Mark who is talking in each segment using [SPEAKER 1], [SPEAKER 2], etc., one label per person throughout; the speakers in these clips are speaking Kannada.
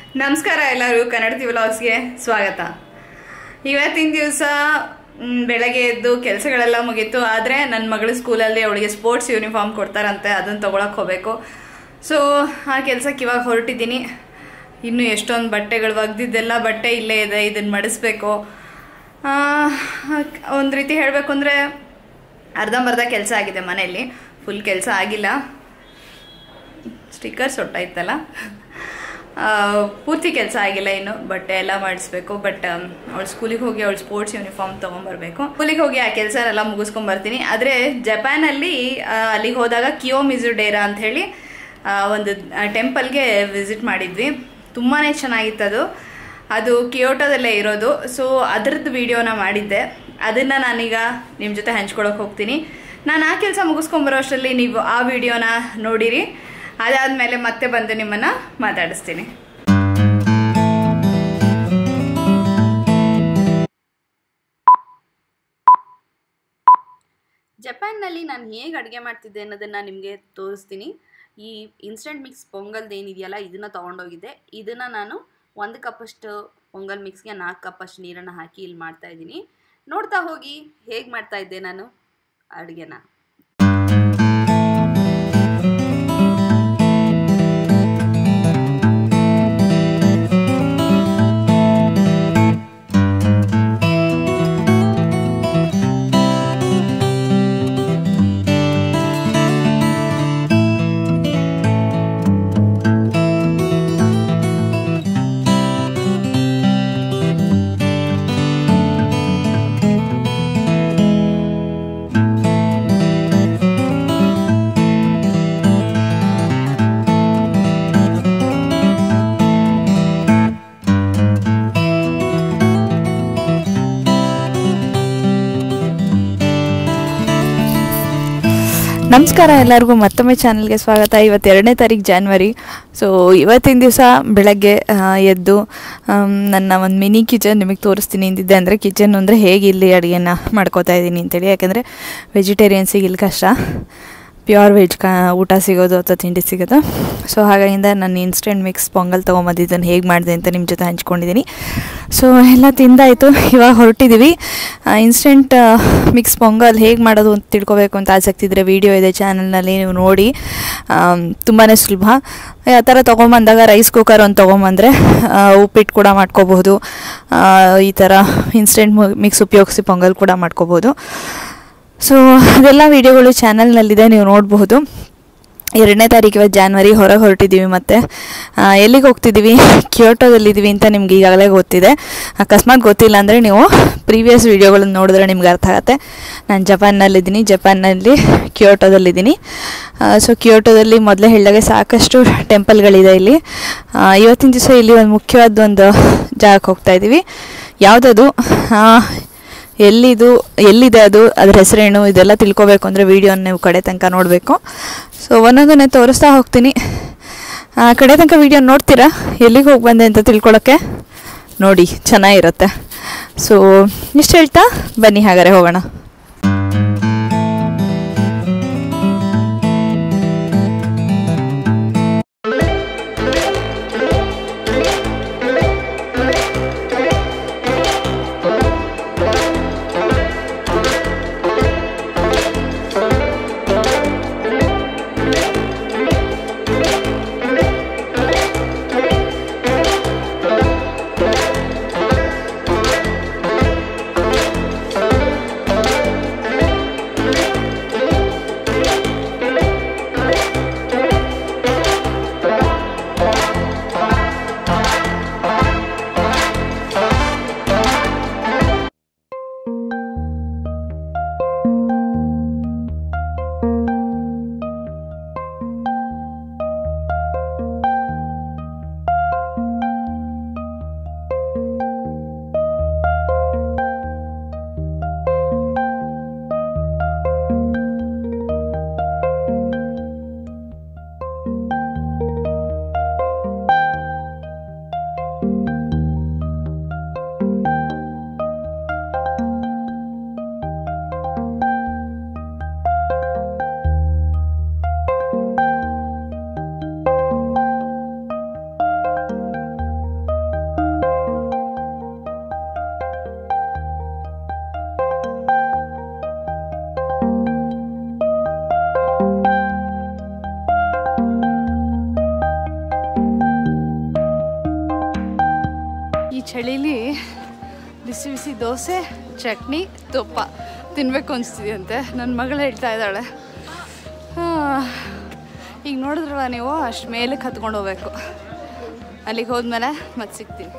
[SPEAKER 1] ನಮಸ್ಕಾರ ಎಲ್ಲರೂ ಕನ್ನಡ ವ್ಲಾಗ್ಸ್ಗೆ ಸ್ವಾಗತ ಇವತ್ತಿನ ದಿವಸ ಬೆಳಗ್ಗೆ ಎದ್ದು ಕೆಲಸಗಳೆಲ್ಲ ಮುಗೀತು ಆದರೆ ನನ್ನ ಮಗಳ ಸ್ಕೂಲಲ್ಲಿ ಅವಳಿಗೆ ಸ್ಪೋರ್ಟ್ಸ್ ಯೂನಿಫಾರ್ಮ್ ಕೊಡ್ತಾರಂತೆ ಅದನ್ನು ತೊಗೊಳಕ್ಕೆ ಹೋಗಬೇಕು ಸೊ ಆ ಕೆಲಸಕ್ಕೆ ಇವಾಗ ಹೊರಟಿದ್ದೀನಿ ಇನ್ನು ಎಷ್ಟೊಂದು ಬಟ್ಟೆಗಳು ಒಗ್ದಿದ್ದೆಲ್ಲ ಬಟ್ಟೆ ಇಲ್ಲೇ ಇದೆ ಇದನ್ನು ಮಡಿಸ್ಬೇಕು ಒಂದು ರೀತಿ ಹೇಳಬೇಕು ಅಂದರೆ ಅರ್ಧಂಬರ್ಧ ಕೆಲಸ ಆಗಿದೆ ಮನೆಯಲ್ಲಿ ಫುಲ್ ಕೆಲಸ ಆಗಿಲ್ಲ ಸ್ಟಿಕ್ಕರ್ಸ್ ಒಟ್ಟಾಯ್ತಲ್ಲ ಆ, ಪೂರ್ತಿ ಕೆಲಸ ಆಗಿಲ್ಲ ಇನ್ನು ಬಟ್ಟೆ ಎಲ್ಲ ಮಾಡಿಸ್ಬೇಕು ಬಟ್ ಅವಳು ಸ್ಕೂಲಿಗೆ ಹೋಗಿ ಅವಳು ಸ್ಪೋರ್ಟ್ಸ್ ಯೂನಿಫಾರ್ಮ್ ತೊಗೊಂಬರ್ಬೇಕು ಸ್ಕೂಲಿಗೆ ಹೋಗಿ ಆ ಕೆಲಸ ಎಲ್ಲ ಮುಗಿಸ್ಕೊಂಬರ್ತೀನಿ ಆದರೆ ಜಪಾನಲ್ಲಿ ಆ, ಅಲ್ಲಿಗೆ ಹೋದಾಗ ಕಿಯೋ ಮಿಜುಡೇರಾ ಅಂತ ಹೇಳಿ ಆ, ಒಂದು ಟೆಂಪಲ್ಗೆ ವಿಸಿಟ್ ಮಾಡಿದ್ವಿ ತುಂಬಾ ಚೆನ್ನಾಗಿತ್ತು ಅದು ಅದು ಕಿಯೋಟೋದಲ್ಲೇ ಇರೋದು ಸೊ ಅದರದ್ದು ವಿಡಿಯೋನ ಮಾಡಿದ್ದೆ ಅದನ್ನು ನಾನೀಗ ನಿಮ್ಮ ಜೊತೆ ಹಂಚ್ಕೊಳಕ್ಕೆ ಹೋಗ್ತೀನಿ ನಾನು ಆ ಕೆಲಸ ಮುಗಿಸ್ಕೊಂಬರೋ ಅಷ್ಟರಲ್ಲಿ ನೀವು ಆ ವಿಡಿಯೋನ ನೋಡಿರಿ ಅದಾದಮೇಲೆ ಮತ್ತೆ ಬಂದು ನಿಮ್ಮನ್ನು ಮಾತಾಡಿಸ್ತೀನಿ
[SPEAKER 2] ಜಪಾನ್ನಲ್ಲಿ ನಾನು ಹೇಗೆ ಅಡುಗೆ ಮಾಡ್ತಿದ್ದೆ ಅನ್ನೋದನ್ನು ನಿಮಗೆ ತೋರಿಸ್ತೀನಿ ಈ ಇನ್ಸ್ಟಂಟ್ ಮಿಕ್ಸ್ ಪೊಂಗಲ್ದು ಏನಿದೆಯಲ್ಲ ಇದನ್ನು ತೊಗೊಂಡೋಗಿದ್ದೆ ಇದನ್ನು ನಾನು ಒಂದು ಕಪ್ಪಷ್ಟು ಪೊಂಗಲ್ ಮಿಕ್ಸ್ಗೆ ನಾಲ್ಕು ಕಪ್ಪಷ್ಟು ನೀರನ್ನು ಹಾಕಿ ಇಲ್ಲಿ ಮಾಡ್ತಾ ಇದ್ದೀನಿ ನೋಡ್ತಾ ಹೋಗಿ ಹೇಗೆ ಮಾಡ್ತಾ ಇದ್ದೆ ನಾನು ಅಡುಗೆನ
[SPEAKER 3] ನಮಸ್ಕಾರ ಎಲ್ಲರಿಗೂ ಮತ್ತೊಮ್ಮೆ ಚಾನಲ್ಗೆ ಸ್ವಾಗತ ಇವತ್ತು ಎರಡನೇ ತಾರೀಕು ಜಾನ್ವರಿ ಸೊ ಇವತ್ತಿನ ದಿವಸ ಬೆಳಗ್ಗೆ ಆ, ಎದ್ದು ಆಮ್, ನನ್ನ ಒಂದು ಮಿನಿ ಕಿಚನ್ ನಿಮಗೆ ತೋರಿಸ್ತೀನಿ ಅಂತಿದ್ದೆ ಅಂದರೆ ಕಿಚನ್ ಅಂದರೆ ಹೇಗೆ ಇಲ್ಲಿ ಅಡುಗೆನ ಮಾಡ್ಕೋತಾ ಇದ್ದೀನಿ ಅಂತೇಳಿ ಯಾಕೆಂದರೆ ವೆಜಿಟೇರಿಯನ್ಸಿಗೆ ಇಲ್ಲಿ ಕಷ್ಟ ಪ್ಯೂರ್ ವೆಜ್ ಕಾ ಊಟ ಸಿಗೋದು ಅಥವಾ ತಿಂಡಿ ಸಿಗೋದು ಸೊ ಹಾಗಾಗಿಂದ ನಾನು ಇನ್ಸ್ಟೆಂಟ್ ಮಿಕ್ಸ್ ಪೊಂಗಲ್ ತೊಗೊಂಬಂದಿದ್ದನ್ನು ಹೇಗೆ ಮಾಡಿದೆ ಅಂತ ನಿಮ್ಮ ಜೊತೆ ಹಂಚ್ಕೊಂಡಿದ್ದೀನಿ ಸೊ ಎಲ್ಲ ತಿಂದಾಯಿತು ಇವಾಗ ಹೊರಟಿದ್ದೀವಿ ಇನ್ಸ್ಟೆಂಟ್ ಮಿಕ್ಸ್ ಪೊಂಗಲ್ ಹೇಗೆ ಮಾಡೋದು ಅಂತ ತಿಳ್ಕೊಬೇಕು ಅಂತ ಆಸಕ್ತಿ ಇದ್ದರೆ ವೀಡಿಯೋ ಇದೆ ಚಾನಲ್ನಲ್ಲಿ ನೀವು ನೋಡಿ ತುಂಬಾ ಸುಲಭ ಆ ಥರ ತೊಗೊಂಬಂದಾಗ ರೈಸ್ ಕುಕ್ಕರ್ ಒಂದು ತೊಗೊಂಬಂದರೆ ಉಪ್ಪಿಟ್ಟು ಕೂಡ ಮಾಡ್ಕೋಬಹುದು ಆ, ಈ ಥರ ಇನ್ಸ್ಟೆಂಟ್ ಮಿಕ್ಸ್ ಉಪಯೋಗಿಸಿ ಪೊಂಗಲ್ ಕೂಡ ಮಾಡ್ಕೋಬೋದು ಸೊ ಅದೆಲ್ಲ ವೀಡಿಯೋಗಳು ಚಾನಲ್ನಲ್ಲಿದೆ ನೀವು ನೋಡಬಹುದು ಎರಡನೇ ತಾರೀಕು ಇವತ್ತು ಜಾನ್ವರಿ ಹೊರಗೆ ಹೊರಟಿದ್ದೀವಿ ಮತ್ತು ಎಲ್ಲಿಗೆ ಹೋಗ್ತಿದ್ದೀವಿ ಕ್ಯೋಟೋದಲ್ಲಿದ್ದೀವಿ ಅಂತ ನಿಮ್ಗೆ ಈಗಾಗಲೇ ಗೊತ್ತಿದೆ ಅಕಸ್ಮಾತ್ ಗೊತ್ತಿಲ್ಲ ಅಂದರೆ ನೀವು ಪ್ರೀವಿಯಸ್ ವೀಡಿಯೋಗಳನ್ನ ನೋಡಿದ್ರೆ ನಿಮ್ಗೆ ಅರ್ಥ ಆಗುತ್ತೆ ನಾನು ಜಪಾನ್ನಲ್ಲಿದ್ದೀನಿ ಜಪಾನ್ನಲ್ಲಿ ಕ್ಯೋಟೋದಲ್ಲಿದ್ದೀನಿ ಸೊ ಕ್ಯೋಟೋದಲ್ಲಿ ಮೊದಲೇ ಹೇಳಿದಾಗೆ ಸಾಕಷ್ಟು ಟೆಂಪಲ್ಗಳಿದೆ ಇಲ್ಲಿ ಆ, ಇವತ್ತಿನ ದಿವಸ ಇಲ್ಲಿ ಒಂದು ಮುಖ್ಯವಾದ ಒಂದು ಜಾಗಕ್ಕೆ ಹೋಗ್ತಾ ಇದ್ದೀವಿ ಯಾವುದದು ಎಲ್ಲಿದು ಎಲ್ಲಿದೆ ಅದು ಅದ್ರ ಹೆಸರೇನು ಇದೆಲ್ಲ ತಿಳ್ಕೊಬೇಕು ಅಂದರೆ ವೀಡಿಯೋನ ನೀವು ಕಡೆ ತನಕ ನೋಡಬೇಕು ಸೊ ಒಂದೊಂದನ್ನೇ ತೋರಿಸ್ತಾ ಹೋಗ್ತೀನಿ ಆ, ಕಡೆ ತನಕ ವೀಡಿಯೋ ನೋಡ್ತೀರಾ ಎಲ್ಲಿಗೆ ಹೋಗಿ ಬಂದೆ ಅಂತ ತಿಳ್ಕೊಳ್ಳೋಕ್ಕೆ ನೋಡಿ ಚೆನ್ನಾಗಿರುತ್ತೆ ಸೊ ಇಷ್ಟು ಹೇಳ್ತಾ ಬನ್ನಿ ಹಾಗಾದ್ರೆ ಹೋಗೋಣ
[SPEAKER 1] ಈ ಚಳಿಲಿ ಬಿಸಿ ಬಿಸಿ ದೋಸೆ ಚಟ್ನಿ ತುಪ್ಪ ತಿನ್ನಬೇಕು ಅನಿಸ್ತಿದೆಯಂತೆ ನನ್ನ ಮಗಳು ಹೇಳ್ತಾ ಇದ್ದಾಳೆ ಈಗ ನೋಡಿದ್ರಲ್ಲ ನೀವು ಅಷ್ಟು ಮೇಲಕ್ಕೆ ಹತ್ಕೊಂಡು ಹೋಗ್ಬೇಕು ಅಲ್ಲಿಗೆ ಹೋದ್ಮೇಲೆ ಮತ್ತೆ ಸಿಗ್ತೀನಿ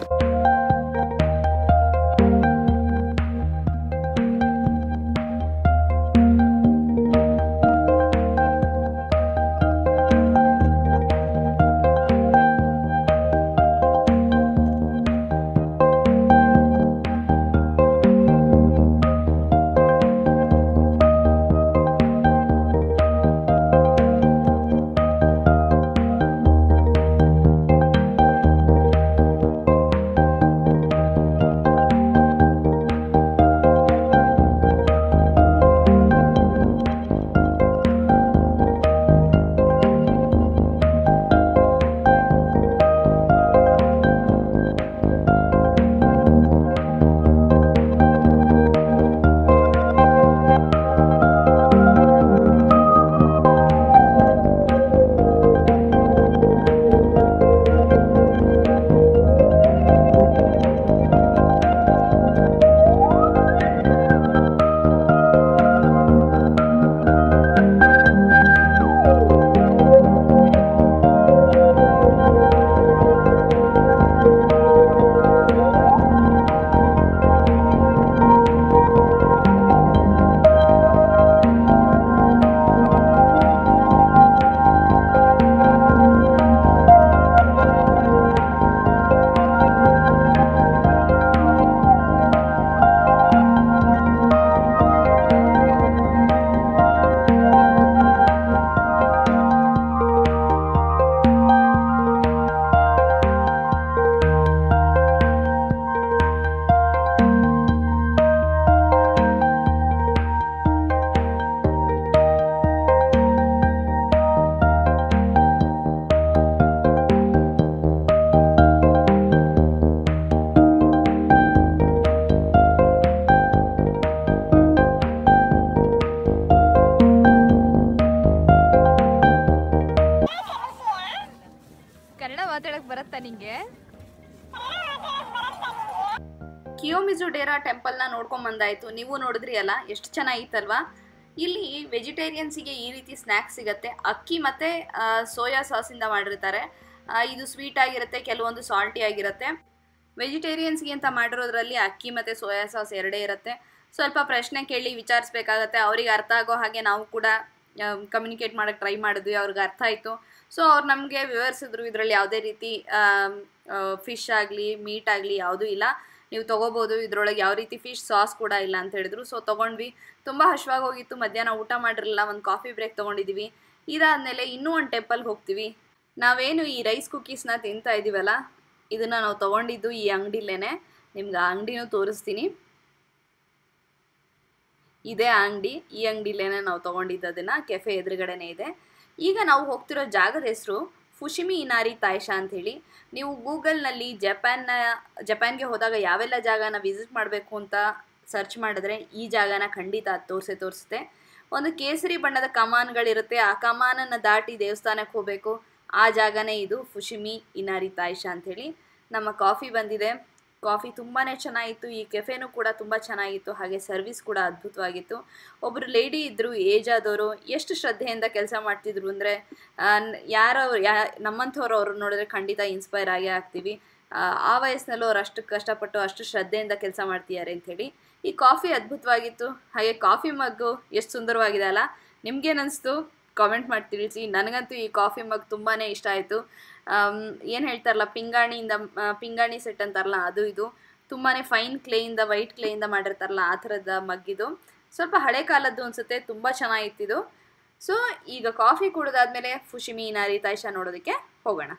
[SPEAKER 1] ಕನ್ನಡ ಮಾತಾಡಕ್ ಬರತ್ತಾ ನಿಂಗೆ
[SPEAKER 2] ಕಿಯೋಮಿಜು ಡೇರಾ ಟೆಂಪಲ್ನ ನೋಡ್ಕೊಂಡ್ ಬಂದಾಯ್ತು ನೀವು ನೋಡಿದ್ರಿ ಅಲ್ಲ ಎಷ್ಟು ಚೆನ್ನಾಗಿತ್ತಲ್ವಾ ಇಲ್ಲಿ ವೆಜಿಟೇರಿಯನ್ಸಿಗೆ ಈ ರೀತಿ ಸ್ನ್ಯಾಕ್ಸ್ ಸಿಗತ್ತೆ ಅಕ್ಕಿ ಮತ್ತೆ ಸೋಯಾ ಸಾಸಿಂದ ಮಾಡಿರ್ತಾರೆ ಆ, ಇದು ಸ್ವೀಟ್ ಆಗಿರುತ್ತೆ ಕೆಲವೊಂದು ಸಾಲ್ಟಿ ಆಗಿರುತ್ತೆ ವೆಜಿಟೇರಿಯನ್ಸ್ಗೆ ಅಂತ ಮಾಡಿರೋದ್ರಲ್ಲಿ ಅಕ್ಕಿ ಮತ್ತು ಸೋಯಾ ಸಾಸ್ ಎರಡೇ ಇರುತ್ತೆ ಸ್ವಲ್ಪ ಪ್ರಶ್ನೆ ಕೇಳಿ ವಿಚಾರಿಸ್ಬೇಕಾಗತ್ತೆ ಅವ್ರಿಗೆ ಅರ್ಥ ಆಗೋ ಹಾಗೆ ನಾವು ಕೂಡ ಕಮ್ಯುನಿಕೇಟ್ ಮಾಡೋಕ್ಕೆ ಟ್ರೈ ಮಾಡಿದ್ವಿ ಅವ್ರಿಗೆ ಅರ್ಥ ಆಯಿತು ಸೊ ಅವ್ರು ನಮಗೆ ವಿವರಿಸಿದ್ರು ಇದರಲ್ಲಿ ಯಾವುದೇ ರೀತಿ ಫಿಶ್ ಆಗಲಿ ಮೀಟ್ ಆಗಲಿ ಯಾವುದೂ ಇಲ್ಲ ನೀವು ತೊಗೋಬೋದು ಇದರೊಳಗೆ ಯಾವ ರೀತಿ ಫಿಶ್ ಸಾಸ್ ಕೂಡ ಇಲ್ಲ ಅಂತ ಹೇಳಿದ್ರು ಸೊ ತೊಗೊಂಡ್ವಿ ತುಂಬ ಹಶ್ವಾಗಿ ಹೋಗಿತ್ತು ಮಧ್ಯಾಹ್ನ ಊಟ ಮಾಡಿರಲಿಲ್ಲ ಒಂದು ಕಾಫಿ ಬ್ರೇಕ್ ತೊಗೊಂಡಿದ್ದೀವಿ ಇದಾದಮೇಲೆ ಇನ್ನೂ ಒಂದು ಟೆಂಪಲ್ಗೆ ಹೋಗ್ತೀವಿ ನಾವೇನು ಈ ರೈಸ್ ಕುಕ್ಕೀಸ್ನ ತಿಂತಾ ಇದ್ದೀವಲ್ಲ ಇದನ್ನು ನಾವು ತೊಗೊಂಡಿದ್ದು ಈ ಅಂಗಡಿಲೇನೆ ನಿಮ್ಗೆ ಆ ಅಂಗಡಿನೂ ತೋರಿಸ್ತೀನಿ ಇದೇ ಅಂಗಡಿ ಈ ಅಂಗಡಿಲೇನೆ ನಾವು ತೊಗೊಂಡಿದ್ದು ಅದನ್ನು ಕೆಫೆ ಎದುರುಗಡೆನೇ ಇದೆ ಈಗ ನಾವು ಹೋಗ್ತಿರೋ ಜಾಗದ ಹೆಸರು ಫುಶಿಮಿ ಇನಾರಿ ತಾಯ್ಶಾ ಅಂಥೇಳಿ ನೀವು ಗೂಗಲ್ನಲ್ಲಿ ಜಪಾನ್ನ ಜಪಾನ್ಗೆ ಹೋದಾಗ ಯಾವೆಲ್ಲ ಜಾಗನ ವಿಸಿಟ್ ಮಾಡಬೇಕು ಅಂತ ಸರ್ಚ್ ಮಾಡಿದ್ರೆ ಈ ಜಾಗನ ಖಂಡಿತ ಅದು ತೋರಿಸೇ ತೋರಿಸುತ್ತೆ ಒಂದು ಕೇಸರಿ ಬಣ್ಣದ ಕಮಾನ್ಗಳಿರುತ್ತೆ ಆ ಕಮಾನನ್ನು ದಾಟಿ ದೇವಸ್ಥಾನಕ್ಕೆ ಹೋಗಬೇಕು ಆ ಜಾಗನೇ ಇದು ಫುಶಿಮಿ ಇನಾರಿ ತಾಯ್ಶಾ ಅಂಥೇಳಿ ನಮ್ಮ ಕಾಫಿ ಬಂದಿದೆ ಕಾಫಿ ತುಂಬಾ ಚೆನ್ನಾಗಿತ್ತು ಈ ಕೆಫೆನೂ ಕೂಡ ತುಂಬ ಚೆನ್ನಾಗಿತ್ತು ಹಾಗೆ ಸರ್ವಿಸ್ ಕೂಡ ಅದ್ಭುತವಾಗಿತ್ತು ಒಬ್ಬರು ಲೇಡಿ ಇದ್ದರು ಏಜ್ ಆದವರು ಎಷ್ಟು ಶ್ರದ್ಧೆಯಿಂದ ಕೆಲಸ ಮಾಡ್ತಿದ್ರು ಅಂದರೆ ಯಾರೋ ಯಾ ನಮ್ಮಂಥವ್ರು ಅವ್ರು ನೋಡಿದ್ರೆ ಖಂಡಿತ ಇನ್ಸ್ಪೈರ್ ಆಗೇ ಆಗ್ತೀವಿ ಆ, ಆ ವಯಸ್ಸಿನಲ್ಲೂ ಅವ್ರು ಅಷ್ಟು ಕಷ್ಟಪಟ್ಟು ಅಷ್ಟು ಶ್ರದ್ಧೆಯಿಂದ ಕೆಲಸ ಮಾಡ್ತಿದ್ದಾರೆ ಅಂಥೇಳಿ ಈ ಕಾಫಿ ಅದ್ಭುತವಾಗಿತ್ತು ಹಾಗೆ ಕಾಫಿ ಮಗ್ಗು ಎಷ್ಟು ಸುಂದರವಾಗಿದೆ ಅಲ್ಲ ನಿಮ್ಗೇನಿಸ್ತು ಕಾಮೆಂಟ್ ಮಾಡಿ ತಿಳಿಸಿ ನನಗಂತೂ ಈ ಕಾಫಿ ಮಗ್ ತುಂಬಾ ಇಷ್ಟ ಆಯಿತು ಏನು ಹೇಳ್ತಾರಲ್ಲ ಪಿಂಗಾಣಿಯಿಂದ ಆ, ಪಿಂಗಾಣಿ ಸೆಟ್ ಅಂತಾರಲ್ಲ ಅದು ಇದು ತುಂಬಾ ಫೈನ್ ಕ್ಲೇಯಿಂದ ವೈಟ್ ಕ್ಲೇಯಿಂದ ಮಾಡಿರ್ತಾರಲ್ಲ ಆ ಥರದ ಮಗ್ಗಿದು ಸ್ವಲ್ಪ ಹಳೆ ಕಾಲದ್ದು ಅನಿಸುತ್ತೆ ತುಂಬ ಚೆನ್ನಾಗಿತ್ತಿದು ಸೊ ಈಗ ಕಾಫಿ ಕುಡಿದಾದ್ಮೇಲೆ ಫುಶಿಮಿ ನಾರಿ ತಾಯ್ಶಾ ನೋಡೋದಕ್ಕೆ ಹೋಗೋಣ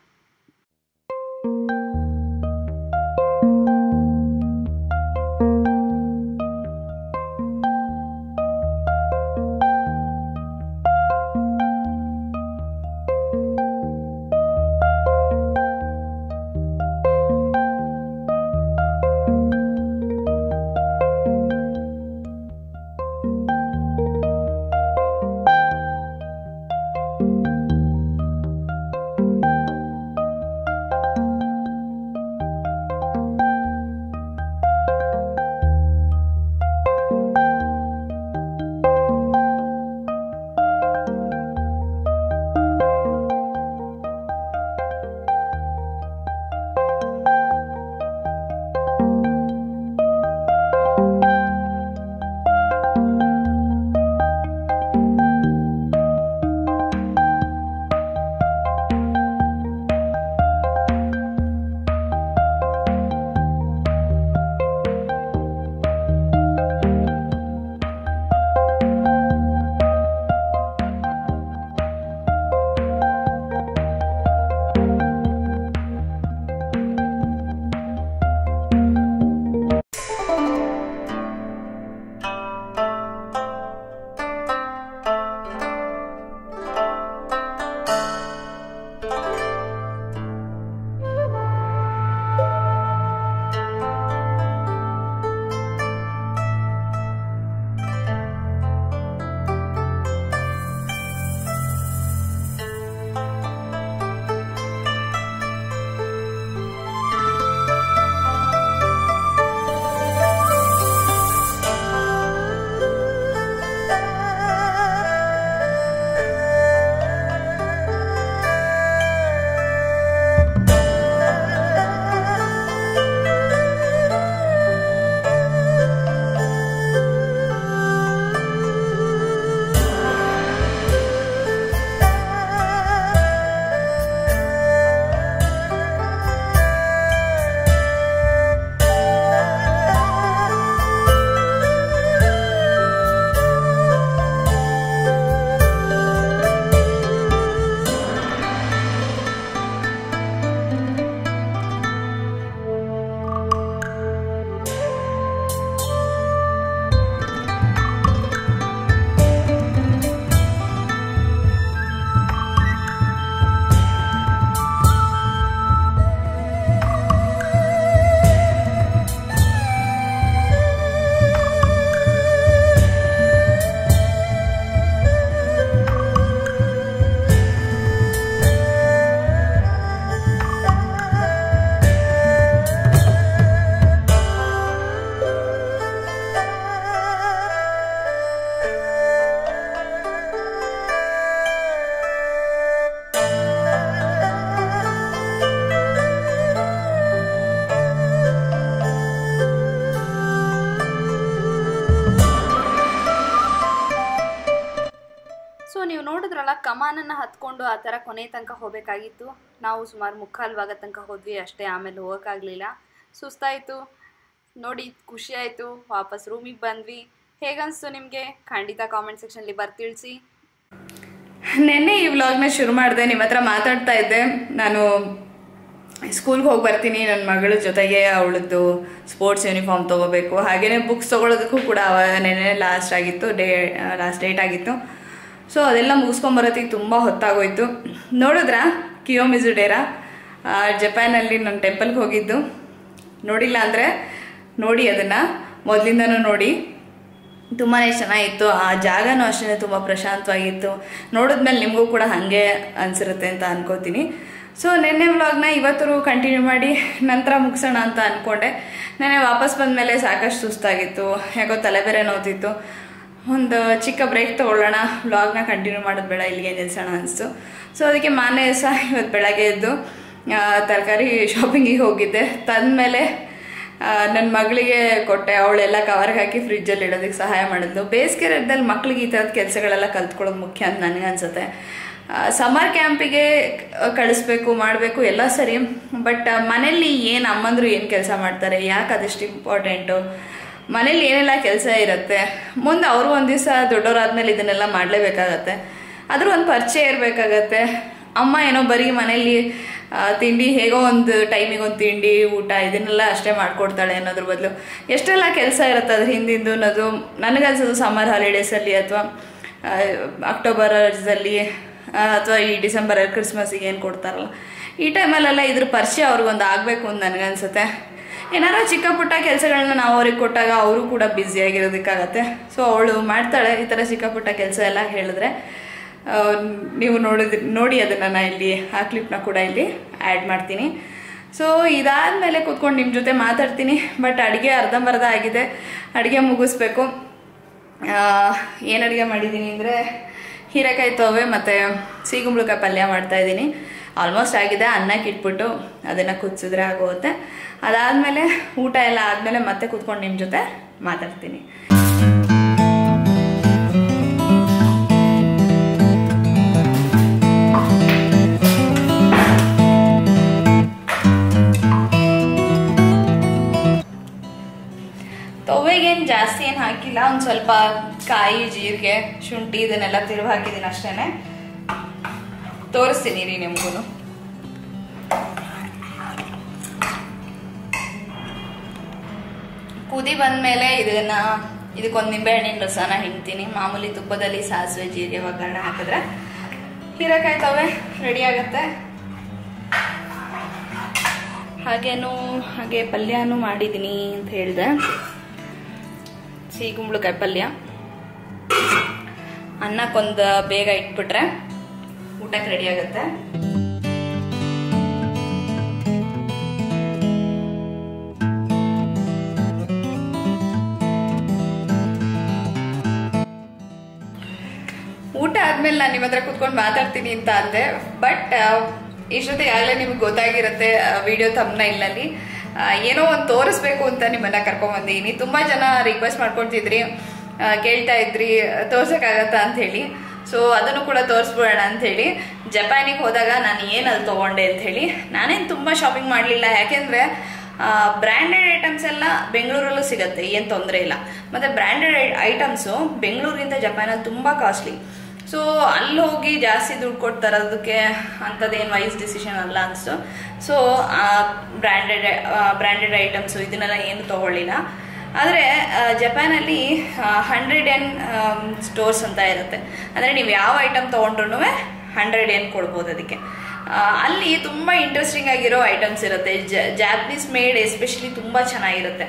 [SPEAKER 2] ಕಮಾನನ್ನು ಹತ್ಕೊಂಡು ಆ ಥರ ಕೊನೆ ತನಕ ಹೋಗಬೇಕಾಗಿತ್ತು ನಾವು ಸುಮಾರು ಮುಕ್ಕಾಲು ಭಾಗ ತನಕ ಹೋದ್ವಿ ಅಷ್ಟೇ ಆಮೇಲೆ ಹೋಗೋಕ್ಕಾಗಲಿಲ್ಲ ಸುಸ್ತಾಯಿತು ನೋಡಿ ಖುಷಿ ಆಯಿತು ವಾಪಸ್ ರೂಮಿಗೆ ಬಂದ್ವಿ ಹೇಗನ್ನಿಸ್ತು ನಿಮಗೆ ಖಂಡಿತ ಕಾಮೆಂಟ್ ಸೆಕ್ಷನ್ಲಿ ಬರ್ತಿಳಿಸಿ
[SPEAKER 1] ನೆನ್ನೆ ಈ ವ್ಲಾಗ್ನ ಶುರು ಮಾಡಿದೆ ನಿಮ್ಮ ಹತ್ರ ಮಾತಾಡ್ತಾ ಇದ್ದೆ ನಾನು ಸ್ಕೂಲ್ಗೆ ಹೋಗಿ ಬರ್ತೀನಿ ನನ್ನ ಮಗಳ ಜೊತೆಗೆ ಅವಳದ್ದು ಸ್ಪೋರ್ಟ್ಸ್ ಯೂನಿಫಾರ್ಮ್ ತೊಗೋಬೇಕು ಹಾಗೆಯೇ ಬುಕ್ಸ್ ತೊಗೊಳೋದಕ್ಕೂ ಕೂಡ ಅವ ನೆನ್ನೆ ಲಾಸ್ಟ್ ಆಗಿತ್ತು ಡೇ ಲಾಸ್ಟ್ ಡೇಟ್ ಆಗಿತ್ತು ಸೊ ಅದೆಲ್ಲ ಮುಗಿಸ್ಕೊಂಬರೋತ್ತಿಗೆ ತುಂಬ ಹೊತ್ತಾಗೋಯ್ತು ನೋಡಿದ್ರಾ ಕಿಯೋಮಿಜುಡೇರಾ ಜಪಾನಲ್ಲಿ ನಾನು ಟೆಂಪಲ್ಗೆ ಹೋಗಿದ್ದು ನೋಡಿಲ್ಲ ಅಂದರೆ ನೋಡಿ ಅದನ್ನು ಮೊದಲಿಂದನೂ ನೋಡಿ ತುಂಬಾ ಚೆನ್ನಾಗಿತ್ತು ಆ ಜಾಗನೂ ಅಷ್ಟೇ ತುಂಬ ಪ್ರಶಾಂತವಾಗಿತ್ತು ನೋಡಿದ್ಮೇಲೆ ನಿಮಗೂ ಕೂಡ ಹಾಗೆ ಅನಿಸಿರುತ್ತೆ ಅಂತ ಅನ್ಕೋತೀನಿ ಸೊ ನಿನ್ನೆ ವ್ಲಾಗ್ನ ಇವತ್ತು ಕಂಟಿನ್ಯೂ ಮಾಡಿ ನಂತರ ಮುಗಿಸೋಣ ಅಂತ ಅಂದ್ಕೊಂಡೆ ನೆನ್ನೆ ವಾಪಸ್ ಬಂದಮೇಲೆ ಸಾಕಷ್ಟು ಸುಸ್ತಾಗಿತ್ತು ಯಾಕೋ ತಲೆ ಬೇರೆ ನೋತಿತ್ತು ಒಂದು ಚಿಕ್ಕ ಬ್ರೇಕ್ ತೊಗೊಳ್ಳೋಣ ವ್ಲಾಗ್ನ ಕಂಟಿನ್ಯೂ ಮಾಡೋದು ಬೇಡ ಇಲ್ಲಿಗೆ ನಿಲ್ಸೋಣ ಅನಿಸ್ತು ಸೊ ಅದಕ್ಕೆ ಮಾನೇ ಸಹ ಇವತ್ತು ಬೆಳಗ್ಗೆ ಎದ್ದು ತರಕಾರಿ ಶಾಪಿಂಗಿಗೆ ಹೋಗಿದ್ದೆ ತಂದಮೇಲೆ ನನ್ನ ಮಗಳಿಗೆ ಕೊಟ್ಟೆ ಅವಳೆಲ್ಲ ಕವರ್ಗೆ ಹಾಕಿ ಫ್ರಿಜ್ಜಲ್ಲಿ ಇಡೋದಕ್ಕೆ ಸಹಾಯ ಮಾಡಿದ್ಲು ಬೇಸಿಗೆ ರಜದಲ್ಲಿ ಮಕ್ಳಿಗೆ ಈ ಥರದ ಕೆಲಸಗಳೆಲ್ಲ ಕಲ್ತ್ಕೊಳ್ಳೋದು ಮುಖ್ಯ ಅಂತ ನನಗೆ ಅನ್ಸುತ್ತೆ ಸಮರ್ ಕ್ಯಾಂಪಿಗೆ ಕಳಿಸ್ಬೇಕು ಮಾಡಬೇಕು ಎಲ್ಲ ಸರಿ ಬಟ್ ಮನೇಲಿ ಏನು ಅಮ್ಮಂದ್ರು ಏನು ಕೆಲಸ ಮಾಡ್ತಾರೆ ಯಾಕೆ ಅದಷ್ಟು ಇಂಪಾರ್ಟೆಂಟು ಮನೇಲಿ ಏನೆಲ್ಲ ಕೆಲಸ ಇರುತ್ತೆ ಮುಂದೆ ಅವರು ಒಂದು ದಿವಸ ದೊಡ್ಡವರಾದ್ಮೇಲೆ ಇದನ್ನೆಲ್ಲ ಮಾಡಲೇಬೇಕಾಗತ್ತೆ ಆದರೂ ಒಂದು ಪರಿಚಯ ಇರಬೇಕಾಗತ್ತೆ ಅಮ್ಮ ಏನೋ ಬರೀ ಮನೇಲಿ ಆ, ತಿಂಡಿ ಹೇಗೋ ಒಂದು ಟೈಮಿಗೆ ಒಂದು ತಿಂಡಿ ಊಟ ಇದನ್ನೆಲ್ಲ ಅಷ್ಟೇ ಮಾಡ್ಕೊಡ್ತಾಳೆ ಅನ್ನೋದ್ರ ಬದಲು ಎಷ್ಟೆಲ್ಲ ಕೆಲಸ ಇರುತ್ತೆ ಅದ್ರ ಹಿಂದಿಂದು ಅನ್ನೋದು ನನಗನ್ಸೋದು ಸಮ್ಮರ್ ಹಾಲಿಡೇಸಲ್ಲಿ ಅಥವಾ ಅಕ್ಟೋಬರಲ್ಲಿ ಅಥವಾ ಈ ಡಿಸೆಂಬರಲ್ಲಿ ಕ್ರಿಸ್ಮಸ್ಸಿಗೆ ಏನು ಕೊಡ್ತಾರಲ್ಲ ಈ ಟೈಮಲ್ಲೆಲ್ಲ ಇದ್ರ ಪರಿಚಯ ಅವ್ರಿಗೊಂದು ಆಗಬೇಕು ಅಂತ ನನಗನ್ಸುತ್ತೆ ಏನಾರ ಚಿಕ್ಕ ಪುಟ್ಟ ಕೆಲಸಗಳನ್ನ ನಾವು ಅವ್ರಿಗೆ ಕೊಟ್ಟಾಗ ಅವರು ಕೂಡ ಬ್ಯುಸಿಯಾಗಿರೋದಕ್ಕಾಗತ್ತೆ ಸೊ ಅವಳು ಮಾಡ್ತಾಳೆ ಈ ಥರ ಚಿಕ್ಕ ಪುಟ್ಟ ಕೆಲಸ ಎಲ್ಲ ಹೇಳಿದ್ರೆ ಆ, ನೀವು ನೋಡಿದ್ ನೋಡಿ ಅದನ್ನು ನಾನು ಇಲ್ಲಿ ಆ ಕ್ಲಿಪ್ನ ಕೂಡ ಇಲ್ಲಿ ಆ್ಯಡ್ ಮಾಡ್ತೀನಿ ಸೊ ಇದಾದಮೇಲೆ ಕೂತ್ಕೊಂಡು ನಿಮ್ಮ ಜೊತೆ ಮಾತಾಡ್ತೀನಿ ಬಟ್ ಅಡುಗೆ ಅರ್ಧಂಬರ್ಧ ಆಗಿದೆ ಅಡುಗೆ ಮುಗಿಸ್ಬೇಕು ಏನು ಅಡುಗೆ ಮಾಡಿದ್ದೀನಿ ಅಂದರೆ ಹೀರೆಕಾಯಿ ತೋವೆ ಮತ್ತು ಸೀಗುಂಬಳಕಾಯಿ ಪಲ್ಯ ಮಾಡ್ತಾಯಿದ್ದೀನಿ ಆಲ್ಮೋಸ್ಟ್ ಆಗಿದೆ ಅನ್ನಕ್ಕೆ ಇಟ್ಬಿಟ್ಟು ಅದನ್ನು ಕುದಿಸಿದ್ರೆ ಆಗೋಗುತ್ತೆ ಅದಾದಮೇಲೆ ಊಟ ಎಲ್ಲ ಆದಮೇಲೆ ಮತ್ತೆ ಕೂತ್ಕೊಂಡು ನಿಮ್ಮ ಜೊತೆ ಮಾತಾಡ್ತೀನಿ ತೊವೆಗೇನು ಜಾಸ್ತಿ ಏನು ಹಾಕಿಲ್ಲ ಒಂದು ಸ್ವಲ್ಪ ಕಾಯಿ ಜೀರಿಗೆ ಶುಂಠಿ ಇದನ್ನೆಲ್ಲ ತಿರುವು ಹಾಕಿದ್ದೀನಿ ಅಷ್ಟೇ ತೋರಿಸ್ತೀನಿ ರೀ ನಿಮಗೂ ಕುದಿ ಬಂದ್ಮೇಲೆ ಇದನ್ನ ಇದಕ್ಕೊಂದು ನಿಂಬೆಹಣ್ಣಿನ ರಸನ ಹಿಂಡ್ತೀನಿ ಮಾಮೂಲಿ ತುಪ್ಪದಲ್ಲಿ ಸಾಸಿವೆ ಜೀರಿಗೆ ಒಗ್ಗರಣೆ ಹಾಕಿದ್ರೆ ಹೀರೆಕಾಯಿ ತವೆ ರೆಡಿ ಆಗುತ್ತೆ ಹಾಗೇನು ಹಾಗೆ ಪಲ್ಯನೂ ಮಾಡಿದ್ದೀನಿ ಅಂತ ಹೇಳಿದೆ ಸಿಹಿಗುಂಬಳಕಾಯಿ ಪಲ್ಯ ಅನ್ನಕ್ಕೊಂದು ಬೇಗ ಇಟ್ಬಿಟ್ರೆ ಊಟಕ್ಕೆ ರೆಡಿ ಆಗುತ್ತೆ ಊಟ ಆದ್ಮೇಲೆ ನಾನು ನಿಮ್ಮ ಹತ್ರ ಕುತ್ಕೊಂಡು ಮಾತಾಡ್ತೀನಿ ಅಂತ ಅಂದೆ ಬಟ್ ಇಷ್ಟೊತ್ತಿಗೆ ಆಗಲೇ ನಿಮ್ಗೆ ಗೊತ್ತಾಗಿರುತ್ತೆ ವಿಡಿಯೋ ತಮ್ಮನಲ್ಲಿ ಏನೋ ಒಂದು ತೋರಿಸ್ಬೇಕು ಅಂತ ನಿಮ್ಮನ್ನ ಕರ್ಕೊಂಡ್ ಬಂದಿದ್ದೀನಿ ತುಂಬಾ ಜನ ರಿಕ್ವೆಸ್ಟ್ ಮಾಡ್ಕೊಳ್ತಿದ್ರಿ ಆ, ಕೇಳ್ತಾ ಇದ್ರಿ ತೋರ್ಸಕ್ಕಾಗತ್ತಾ ಅಂತ ಹೇಳಿ ಸೊ ಅದನ್ನು ಕೂಡ ತೋರಿಸ್ಬಿಡೋಣ ಅಂತ ಹೇಳಿ ಜಪಾನಿಗೆ ಹೋದಾಗ ನಾನು ಏನು ಅಲ್ಲಿ ತೊಗೊಂಡೆ ಅಂತ ಹೇಳಿ ನಾನೇನು ತುಂಬ ಶಾಪಿಂಗ್ ಮಾಡಲಿಲ್ಲ ಯಾಕೆಂದರೆ ಬ್ರ್ಯಾಂಡೆಡ್ ಐಟಮ್ಸ್ ಎಲ್ಲ ಬೆಂಗಳೂರಲ್ಲೂ ಸಿಗುತ್ತೆ ಏನು ತೊಂದರೆ ಇಲ್ಲ ಮತ್ತು ಬ್ರ್ಯಾಂಡೆಡ್ ಐಟಮ್ಸು ಬೆಂಗಳೂರಿಂದ ಜಪಾನಲ್ಲಿ ತುಂಬ ಕಾಸ್ಟ್ಲಿ ಸೊ ಅಲ್ಲಿ ಹೋಗಿ ಜಾಸ್ತಿ ದುಡ್ಡು ಕೊಟ್ಟು ತರೋದಕ್ಕೆ ಅಂಥದ್ದೇನು ವೈಸ್ ಡಿಸಿಷನ್ ಅಲ್ಲ ಅನಿಸ್ತು ಸೊ ಬ್ರ್ಯಾಂಡೆಡ್ ಬ್ರ್ಯಾಂಡೆಡ್ ಐಟಮ್ಸು ಇದನ್ನೆಲ್ಲ ಏನು ತೊಗೊಳ್ಳಿಲ್ಲ ಆದರೆ ಜಪಾನಲ್ಲಿ ಹಂಡ್ರೆಡ್ ಎನ್ ಸ್ಟೋರ್ಸ್ ಅಂತ ಇರುತ್ತೆ ಅಂದರೆ ನೀವು ಯಾವ ಐಟಮ್ ತೊಗೊಂಡ್ರು ಹಂಡ್ರೆಡ್ ಎನ್ ಕೊಡ್ಬೋದು ಅದಕ್ಕೆ ಆ, ಅಲ್ಲಿ ತುಂಬ ಇಂಟ್ರೆಸ್ಟಿಂಗ್ ಆಗಿರೋ ಐಟಮ್ಸ್ ಇರುತ್ತೆ ಜಾಪನೀಸ್ ಮೇಡ್ ಎಸ್ಪೆಷಲಿ ತುಂಬ ಚೆನ್ನಾಗಿರುತ್ತೆ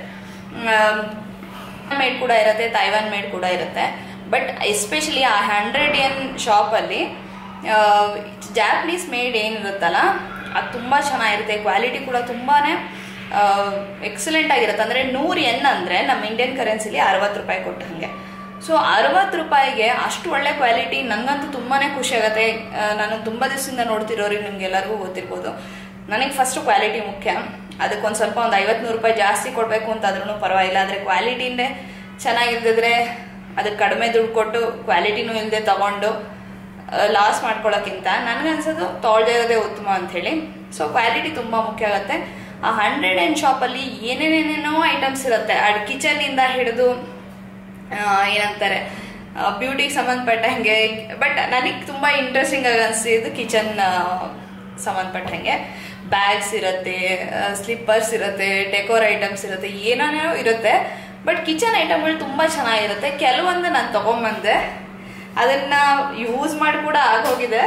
[SPEAKER 1] ಮೇಡ್ ಕೂಡ ಇರುತ್ತೆ ತೈವಾನ್ ಮೇಡ್ ಕೂಡ ಇರುತ್ತೆ ಬಟ್ ಎಸ್ಪೆಷಲಿ ಆ ಹಂಡ್ರೆಡ್ ಎನ್ ಶಾಪಲ್ಲಿ ಜಾಪನೀಸ್ ಮೇಡ್ ಏನಿರುತ್ತಲ್ಲ ಅದು ತುಂಬ ಚೆನ್ನಾಗಿರುತ್ತೆ ಕ್ವಾಲಿಟಿ ಕೂಡ ತುಂಬಾ ಎಕ್ಸಲೆಂಟ್ ಆಗಿರುತ್ತೆ ಅಂದರೆ ನೂರು ಎನ್ ಅಂದರೆ ನಮ್ಮ ಇಂಡಿಯನ್ ಕರೆನ್ಸಿಲಿ ಅರವತ್ತು ರೂಪಾಯಿ ಕೊಟ್ಟು ಹಾಗೆ ಸೊ ಅರವತ್ತು ರೂಪಾಯಿಗೆ ಅಷ್ಟು ಒಳ್ಳೆ ಕ್ವಾಲಿಟಿ ನನಗಂತೂ ತುಂಬಾ ಖುಷಿ ಆಗುತ್ತೆ ಆ, ನಾನು ತುಂಬ ದಿವಸದಿಂದ ನೋಡ್ತಿರೋರಿಗೆ ನಿಮ್ಗೆಲ್ಲರಿಗೂ ಗೊತ್ತಿರ್ಬೋದು ನನಗೆ ಫಸ್ಟ್ ಕ್ವಾಲಿಟಿ ಮುಖ್ಯ ಅದಕ್ಕೊಂದು ಸ್ವಲ್ಪ ಒಂದು ಐವತ್ತು ನೂರು ರೂಪಾಯಿ ಜಾಸ್ತಿ ಕೊಡಬೇಕು ಅಂತ ಆದ್ರೂ ಪರವಾಗಿಲ್ಲ ಆದರೆ ಕ್ವಾಲಿಟಿನೇ ಚೆನ್ನಾಗಿರ್ದಿದ್ರೆ ಅದಕ್ಕೆ ಕಡಿಮೆ ದುಡ್ಡು ಕೊಟ್ಟು ಕ್ವಾಲಿಟಿನೂ ಇಲ್ಲದೆ ತಗೊಂಡು ಲಾಸ್ ಮಾಡ್ಕೊಳ್ಳೋಕ್ಕಿಂತ ನನಗನ್ಸೋದು ತೊಳ್ದೇ ಇರೋದೇ ಉತ್ತಮ ಅಂಥೇಳಿ ಸೊ ಕ್ವಾಲಿಟಿ ತುಂಬ ಮುಖ್ಯ ಆಗುತ್ತೆ ಆ ಹಂಡ್ರೆಡ್ ಆ್ಯಂಡ್ ಶಾಪಲ್ಲಿ ಏನೇನೇನೇನೋ ಐಟಮ್ಸ್ ಇರುತ್ತೆ ಅಡ್ ಕಿಚನಿಂದ ಹಿಡಿದು ಆ, ಏನಂತಾರೆ ಬ್ಯೂಟಿಗೆ ಸಂಬಂಧಪಟ್ಟಂಗೆ ಬಟ್ ನನಗೆ ತುಂಬ ಇಂಟ್ರೆಸ್ಟಿಂಗ್ ಆಗಿ ಅನಿಸಿದ್ದು ಕಿಚನ್ ಸಂಬಂಧಪಟ್ಟಂಗೆ ಬ್ಯಾಗ್ಸ್ ಇರುತ್ತೆ ಸ್ಲಿಪ್ಪರ್ಸ್ ಇರುತ್ತೆ ಡೆಕೋರ್ ಐಟಮ್ಸ್ ಇರುತ್ತೆ ಏನೇನೋ ಇರುತ್ತೆ ಬಟ್ ಕಿಚನ್ ಐಟಮ್ಗಳು ತುಂಬ ಚೆನ್ನಾಗಿರುತ್ತೆ ಕೆಲವೊಂದು ನಾನು ತೊಗೊಂಬಂದೆ ಅದನ್ನ ಯೂಸ್ ಮಾಡಿ ಕೂಡ ಆಗೋಗಿದೆ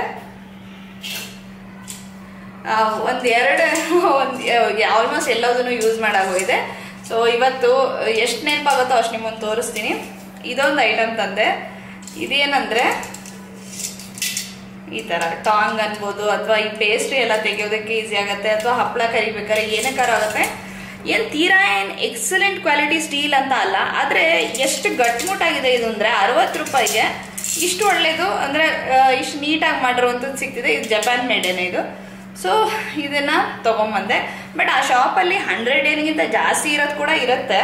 [SPEAKER 1] ಆ, ಒಂದ್ ಎರಡು ಒಂದ್ ಆಲ್ಮೋಸ್ಟ್ ಎಲ್ಲದನ್ನು ಯೂಸ್ ಮಾಡಾಗೋಗಿದೆ ಸೊ ಇವತ್ತು ಎಷ್ಟು ನೆನಪಾಗುತ್ತೋ ಅಷ್ಟು ನಿಮ್ಮನ್ನು ತೋರಿಸ್ತೀನಿ ಇದೊಂದು ಐಟಮ್ ತಂದೆ ಇದೇನಂದ್ರೆ ಈ ತರ ಟಾಂಗ್ ಅನ್ಬೋದು ಅಥವಾ ಈ ಪೇಸ್ಟ್ರಿ ಎಲ್ಲ ತೆಗೆಯೋದಕ್ಕೆ ಈಸಿ ಆಗುತ್ತೆ ಅಥವಾ ಹಪ್ಪಳ ಕರಿಬೇಕಾದ್ರೆ ಏನಕ್ಕಾರ ಆಗುತ್ತೆ ಏನ್ ತೀರಾ ಏನ್ ಎಕ್ಸಲೆಂಟ್ ಕ್ವಾಲಿಟಿ ಸ್ಟೀಲ್ ಅಂತ ಅಲ್ಲ ಆದ್ರೆ ಎಷ್ಟು ಗಟ್ಮುಟ್ಟಾಗಿದೆ ಇದು ಅಂದ್ರೆ ಅರವತ್ತು ರೂಪಾಯಿಗೆ ಇಷ್ಟು ಒಳ್ಳೇದು ಅಂದ್ರೆ ಇಷ್ಟು ನೀಟಾಗಿ ಮಾಡಿರುವಂಥದ್ದು ಸಿಗ್ತಿದೆ ಇದು ಜಪಾನ್ ಮೇಡೇನೆ ಇದು ಸೊ ಇದನ್ನ ತಗೊಂಬಂದೆ ಬಟ್ ಆ ಶಾಪಲ್ಲಿ ಹಂಡ್ರೆಡ್ ಏನ್ಗಿಂತ ಜಾಸ್ತಿ ಇರೋದು ಕೂಡ ಇರುತ್ತೆ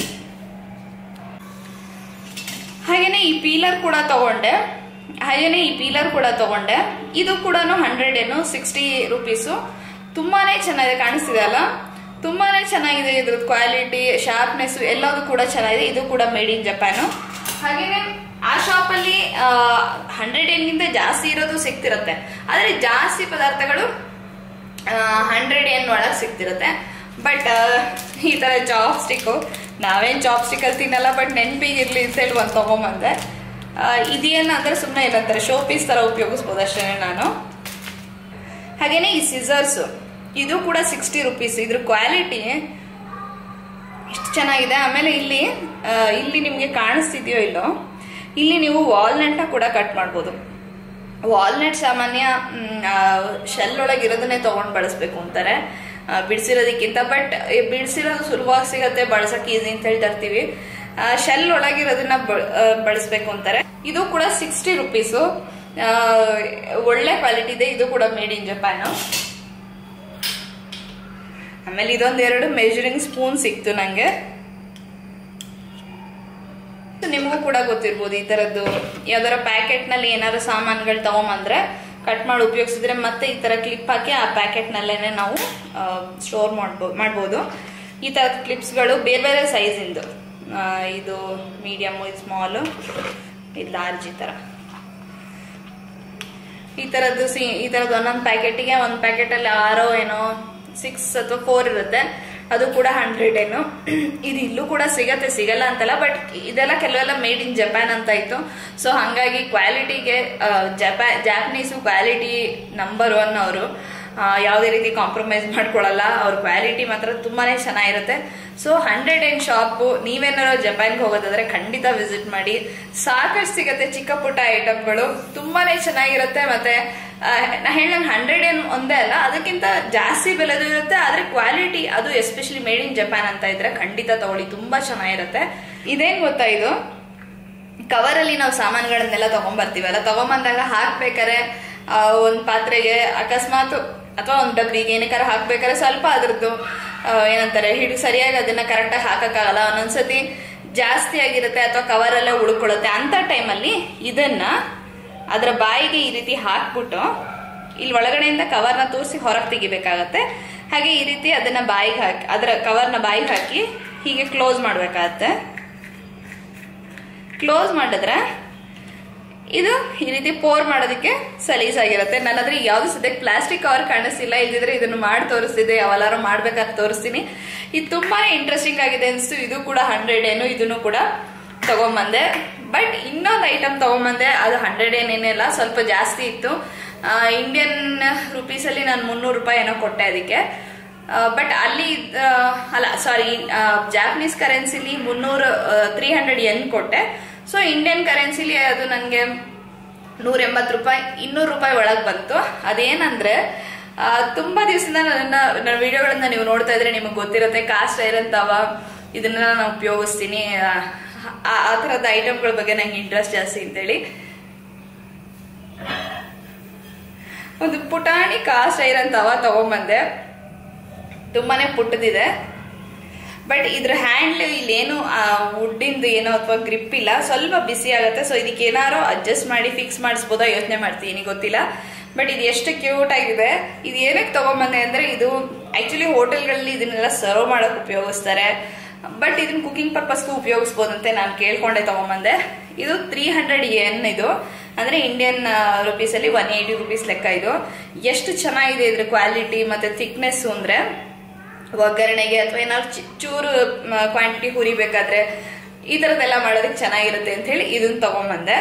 [SPEAKER 1] ಹಾಗೇನೆ ಈ ಪೀಲರ್ ಕೂಡ ತಗೊಂಡೆ ಹಾಗೇನೆ ಈ ಪೀಲರ್ ಕೂಡ ತಗೊಂಡೆ ಇದು ಕೂಡ ಹಂಡ್ರೆಡ್ ಏನು ಸಿಕ್ಸ್ಟಿ ರುಪೀಸು ತುಂಬಾನೇ ಚೆನ್ನಾಗಿದೆ ಕಾಣಿಸ್ತಿದೆ ಅಲ್ಲ ತುಂಬಾನೇ ಚೆನ್ನಾಗಿದೆ ಇದ್ರದ್ದು ಕ್ವಾಲಿಟಿ ಶಾರ್ಪ್ನೆಸ್ ಎಲ್ಲದೂ ಕೂಡ ಚೆನ್ನಾಗಿದೆ ಇದು ಕೂಡ ಮೇಡ್ ಇನ್ ಜಪಾನು ಹಾಗೇನೆ ಆ ಶಾಪಲ್ಲಿ ಹಂಡ್ರೆಡ್ ಏನ್ಗಿಂತ ಜಾಸ್ತಿ ಇರೋದು ಸಿಗ್ತಿರುತ್ತೆ ಆದರೆ ಜಾಸ್ತಿ ಪದಾರ್ಥಗಳು ಹಂಡ್ರೆಡ್ ಏನ್ ಒಳಗೆ ಸಿಗ್ತಿರುತ್ತೆ ಬಟ್ ಈ ಥರ ಚಾಪ್ ಸ್ಟಿಕ್ಕು ನಾವೇನು ಚಾಪ್ ಸ್ಟಿಕ್ಕಲ್ಲಿ ತಿನ್ನಲ್ಲ ಬಟ್ ನೆನಪಿಗೆ ಇರಲಿ ಅಂತೇಳಿ ಒಂದು ತೊಗೊಂಬಂದೆ ಆ, ಇದೇನಂದ್ರೆ ಸುಮ್ಮನೆ ಏನಂತಾರೆ ಶೋ ಪೀಸ್ ಥರ ಉಪಯೋಗಿಸ್ಬೋದು ಅಷ್ಟೇ ನಾನು ಹಾಗೇನೆ ಈ ಸಿಸರ್ಸು ಇದು ಕೂಡ ಸಿಕ್ಸ್ಟಿ ರುಪೀಸ್ ಇದ್ರ ಕ್ವಾಲಿಟಿ ಎಷ್ಟು ಚೆನ್ನಾಗಿದೆ ಆಮೇಲೆ ಇಲ್ಲಿ ಆ, ಇಲ್ಲಿ ನಿಮಗೆ ಕಾಣಿಸ್ತಿದೆಯೋ ಇಲ್ಲೋ ಇಲ್ಲಿ ನೀವು ವಾಲ್ನಟ್ನ ಕೂಡ ಕಟ್ ಮಾಡ್ಬೋದು ವಾಲ್ನಟ್ ಸಾಮಾನ್ಯ ಶೆಲ್ ಒಳಗೆ ಇರೋದನ್ನೇ ತಗೊಂಡು ಬಳಸ್ಬೇಕು ಅಂತಾರೆ ಆ, ಬಿಡಿಸಿರೋದಕ್ಕಿಂತ ಬಟ್ ಬಿಡಿಸಿರೋದು ಸುಲಭವಾಗಿ ಸಿಗತ್ತೆ ಬಳಸಕ್ಕೆ ಈಸಿ ಅಂತ ಹೇಳಿ ತರ್ತೀವಿ ಶೆಲ್ ಒಳಗಿರೋದನ್ನ ಬ- ಆ, ಬಳಸ್ಬೇಕು ಅಂತಾರೆ ಇದು ಕೂಡ ಸಿಕ್ಸ್ಟಿ ರುಪೀಸು ಒಳ್ಳೆ ಕ್ವಾಲಿಟಿ ಇದೆ ಇದು ಕೂಡ ಮೇಡ್ ಇನ್ ಜಪಾನು ಆಮೇಲೆ ಇದೊಂದೆರಡು ಮೆಜರಿಂಗ್ ಸ್ಪೂನ್ ಸಿಕ್ತು ನಂಗೆ ನಿಮಗೂ ಕೂಡ ಗೊತ್ತಿರ್ಬೋದು ಈ ತರದ್ದು ಯಾವ್ದಾರ ಪ್ಯಾಕೆಟ್ ನಲ್ಲಿ ಏನಾದ್ರು ಸಾಮಾನುಗಳು ತಗೊಂಬಂದ್ರೆ ಕಟ್ ಮಾಡಿ ಉಪಯೋಗಿಸಿದ್ರೆ ಮತ್ತೆ ಈ ತರ ಕ್ಲಿಪ್ ಹಾಕಿ ಆ ಪ್ಯಾಕೆಟ್ ನಲ್ಲೇನೆ ನಾವು ಸ್ಟೋರ್ ಮಾಡ್ಬೋದು ಮಾಡ್ಬೋದು ಈ ತರದ ಕ್ಲಿಪ್ಸ್ಗಳು ಬೇರೆ ಬೇರೆ ಸೈಜ್ ಇಂದು ಆ, ಇದು ಮೀಡಿಯಮ್ ಇದು ಸ್ಮಾಲು ಇದು ಲಾರ್ಜ್ ಈ ತರ ಈ ತರದ್ದು ಸಿ ಈ ತರದ್ದು ಒಂದೊಂದು ಪ್ಯಾಕೆಟಿಗೆ ಒಂದು ಪ್ಯಾಕೆಟ್ ಅಲ್ಲಿ ಆರೋ ಏನೋ ಸಿಕ್ಸ್ ಅಥವಾ ಫೋರ್ ಇರುತ್ತೆ ಅದು ಕೂಡ ಹಂಡ್ರೆಡ್ ಏನು ಇದು ಇಲ್ಲೂ ಕೂಡ ಸಿಗತ್ತೆ ಸಿಗಲ್ಲ ಅಂತಲ್ಲ ಬಟ್ ಇದೆಲ್ಲ ಕೆಲವೆಲ್ಲ ಮೇಡ್ ಇನ್ ಜಪಾನ್ ಅಂತ ಇತ್ತು ಸೊ ಹಂಗಾಗಿ ಕ್ವಾಲಿಟಿಗೆ ಜಪಾ ಜಾಪನೀಸು ಕ್ವಾಲಿಟಿ ನಂಬರ್ ಒನ್ ಅವರು ಯಾವುದೇ ರೀತಿ ಕಾಂಪ್ರಮೈಸ್ ಮಾಡ್ಕೊಳ್ಳಲ್ಲ ಅವ್ರ ಕ್ವಾಲಿಟಿ ಮಾತ್ರ ತುಂಬಾನೇ ಚೆನ್ನಾಗಿರುತ್ತೆ ಸೊ ಹಂಡ್ರೆಡ್ ಅಂಡ್ ಶಾಪು ನೀವೇನಾದ್ರು ಜಪಾನ್ಗೆ ಹೋಗೋದಾದ್ರೆ ಖಂಡಿತ ವಿಸಿಟ್ ಮಾಡಿ ಸಾಕಷ್ಟು ಸಿಗತ್ತೆ ಚಿಕ್ಕ ಪುಟ್ಟ ಐಟಮ್ಗಳು ತುಂಬಾನೇ ಚೆನ್ನಾಗಿರುತ್ತೆ ಮತ್ತೆ ಆ, ನಾ ಹೇಳಂಗೆ ಹಂಡ್ರೆಡ್ ಏನ್ ಒಂದೇ ಅಲ್ಲ ಅದಕ್ಕಿಂತ ಜಾಸ್ತಿ ಬೆಲೆದು ಇರುತ್ತೆ ಆದ್ರೆ ಕ್ವಾಲಿಟಿ ಅದು ಎಸ್ಪೆಷಲಿ ಮೇಡ್ ಇನ್ ಜಪಾನ್ ಅಂತ ಇದ್ರೆ ಖಂಡಿತ ತಗೊಳ್ಳಿ ತುಂಬಾ ಚೆನ್ನಾಗಿರುತ್ತೆ ಇದೇನ್ ಗೊತ್ತಾ ಇದು ಕವರಲ್ಲಿ ನಾವು ಸಾಮಾನುಗಳನ್ನೆಲ್ಲ ತಗೊಂಡ್ಬರ್ತೀವಲ್ಲ ತಗೊಂಬಂದಾಗ ಹಾಕ್ಬೇಕಾರೆ ಆ, ಒಂದ್ ಪಾತ್ರೆಗೆ ಅಕಸ್ಮಾತ್ ಅಥವಾ ಒಂದ್ ಡಬ್ಬಿಗೆ ಏನಕ್ಕಾರ ಹಾಕ್ಬೇಕಾದ್ರೆ ಸ್ವಲ್ಪ ಅದ್ರದ್ದು ಆ, ಏನಂತಾರೆ ಹಿಡಿ ಸರಿಯಾಗಿ ಅದನ್ನ ಕರೆಕ್ಟಾಗಿ ಹಾಕಕ್ಕಾಗಲ್ಲ ಒಂದೊಂದ್ಸತಿ ಜಾಸ್ತಿ ಆಗಿರುತ್ತೆ ಅಥವಾ ಕವರಲ್ಲೇ ಉಳ್ಕೊಳ್ಳುತ್ತೆ ಅಂತ ಟೈಮಲ್ಲಿ ಇದನ್ನ ಅದರ ಬಾಯಿಗೆ ಈ ರೀತಿ ಹಾಕ್ಬಿಟ್ಟು ಇಲ್ಲಿ ಒಳಗಡೆಯಿಂದ ಕವರ್ನ ತೋರಿಸಿ ಹೊರಗೆ ತೆಗಿಬೇಕಾಗತ್ತೆ ಹಾಗೆ ಈ ರೀತಿ ಅದನ್ನ ಬಾಯಿಗೆ ಹಾಕಿ ಅದರ ಕವರ್ನ ಬಾಯಿಗೆ ಹಾಕಿ ಹೀಗೆ ಕ್ಲೋಸ್ ಮಾಡ್ಬೇಕಾಗತ್ತೆ ಕ್ಲೋಸ್ ಮಾಡಿದ್ರೆ ಇದು ಈ ರೀತಿ ಪೋರ್ ಮಾಡೋದಕ್ಕೆ ಸಲೀಸಾಗಿರುತ್ತೆ ನನ್ನ ಹತ್ರ ಯಾವ್ದು ಸದ್ಯಕ್ಕೆ ಪ್ಲಾಸ್ಟಿಕ್ ಕವರ್ ಕಾಣಿಸ್ತಿಲ್ಲ ಇಲ್ದಿದ್ರೆ ಇದನ್ನು ಮಾಡಿ ತೋರಿಸ್ತಿದ್ದೆ ಯಾವಲ್ಲಾರು ಮಾಡ್ಬೇಕಾದ್ರೆ ತೋರಿಸ್ತೀನಿ ಇದು ತುಂಬಾನೇ ಇಂಟ್ರೆಸ್ಟಿಂಗ್ ಆಗಿದೆ ಅನಿಸ್ತು ಇದು ಕೂಡ ಹಂಡ್ರೆಡ್ ಏನು ಇದನ್ನು ಕೂಡ ತಗೊಂಬಂದೆ ಬಟ್ ಇನ್ನೊಂದು ಐಟಮ್ ತಗೊಂಬಂದೆ ಅದು ಹಂಡ್ರೆಡ್ ಏನೇನಿಲ್ಲ ಸ್ವಲ್ಪ ಜಾಸ್ತಿ ಇತ್ತು ಇಂಡಿಯನ್ ರುಪೀಸಲ್ಲಿ ನಾನು ಮುನ್ನೂರು ರೂಪಾಯಿ ಏನೋ ಕೊಟ್ಟೆ ಅದಕ್ಕೆ ಬಟ್ ಅಲ್ಲಿ ಆ, ಅಲ್ಲ ಸಾರಿ ಜಾಪನೀಸ್ ಕರೆನ್ಸಿಲಿ ಮುನ್ನೂರು ತ್ರೀ ಹಂಡ್ರೆಡ್ ಎನ್ ಕೊಟ್ಟೆ ಸೊ ಇಂಡಿಯನ್ ಕರೆನ್ಸಿಲಿ ಅದು ನನಗೆ ನೂರ ಎಂಬತ್ತು ರೂಪಾಯಿ ಇನ್ನೂರು ರೂಪಾಯಿ ಒಳಗೆ ಬಂತು ಅದೇನಂದ್ರೆ ಆ, ತುಂಬಾ ದಿವಸದಿಂದ ನನ್ನ ನನ್ನ ವಿಡಿಯೋಗಳನ್ನ ನೀವು ನೋಡ್ತಾ ಇದ್ರೆ ನಿಮಗೆ ಗೊತ್ತಿರುತ್ತೆ ಕಾಸ್ಟ್ ಐರನ್ ತವ ಇದನ್ನ ನಾನು ಉಪಯೋಗಿಸ್ತೀನಿ ಆ, ಆ ಆ ಥರದ ಐಟಮ್ಗಳ ಬಗ್ಗೆ ನಂಗೆ ಇಂಟ್ರೆಸ್ಟ್ ಜಾಸ್ತಿ ಅಂತೇಳಿ ಒಂದು ಪುಟಾಣಿ ಕಾಸ್ಟ್ ಐರನ್ ತವ ತಗೊಂಬಂದೆ ತುಂಬಾನೇ ಪುಟ್ಟದಿದೆ ಬಟ್ ಇದ್ರ ಹ್ಯಾಂಡ್ಲ್ ಇಲ್ಲೇನು ವುಡ್ಡಿಂದು ಏನೋ ಅಥವಾ ಗ್ರಿಪ್ ಇಲ್ಲ ಸ್ವಲ್ಪ ಬಿಸಿ ಆಗುತ್ತೆ ಸೊ ಇದಕ್ಕೆ ಏನಾರು ಅಡ್ಜಸ್ಟ್ ಮಾಡಿ ಫಿಕ್ಸ್ ಮಾಡಿಸ್ಬೋದಾ ಯೋಚನೆ ಮಾಡ್ತೀನಿ ಗೊತ್ತಿಲ್ಲ ಬಟ್ ಇದು ಎಷ್ಟು ಕ್ಯೂಟ್ ಆಗಿದೆ ಇದು ಏನಕ್ಕೆ ತಗೊಂಬಂದೆ ಅಂದ್ರೆ ಇದು ಆಕ್ಚುಲಿ ಹೋಟೆಲ್ಗಳಲ್ಲಿ ಇದನ್ನೆಲ್ಲ ಸರ್ವ್ ಮಾಡಕ್ ಉಪಯೋಗಿಸ್ತಾರೆ ಬಟ್ ಇದನ್ನ ಕುಕಿಂಗ್ ಪರ್ಪಸ್ಗೂ ಉಪಯೋಗಿಸ್ಬೋದಂತೆ ನಾನು ಕೇಳ್ಕೊಂಡೆ ತಗೊಂಬಂದೆ ಇದು ತ್ರೀ ಹಂಡ್ರೆಡ್ ಎನ್ ಇದು ಅಂದ್ರೆ ಇಂಡಿಯನ್ ರುಪೀಸ್ ಅಲ್ಲಿ ಒನ್ ಏಯ್ಟಿ ರುಪೀಸ್ ಲೆಕ್ಕ ಇದು ಎಷ್ಟು ಚೆನ್ನಾಗಿದೆ ಇದ್ರ ಕ್ವಾಲಿಟಿ ಮತ್ತೆ ಥಿಕ್ನೆಸ್ ಅಂದ್ರೆ ಒಗ್ಗರಣೆಗೆ ಅಥವಾ ಏನಾದ್ರು ಚಿ- ಚೂರು ಕ್ವಾಂಟಿಟಿ ಹುರಿಬೇಕಾದ್ರೆ ಈ ತರದೆಲ್ಲ ಮಾಡೋದಕ್ಕೆ ಚೆನ್ನಾಗಿರುತ್ತೆ ಅಂತ ಹೇಳಿ ಇದನ್ನ ತಗೊಂಬಂದೆ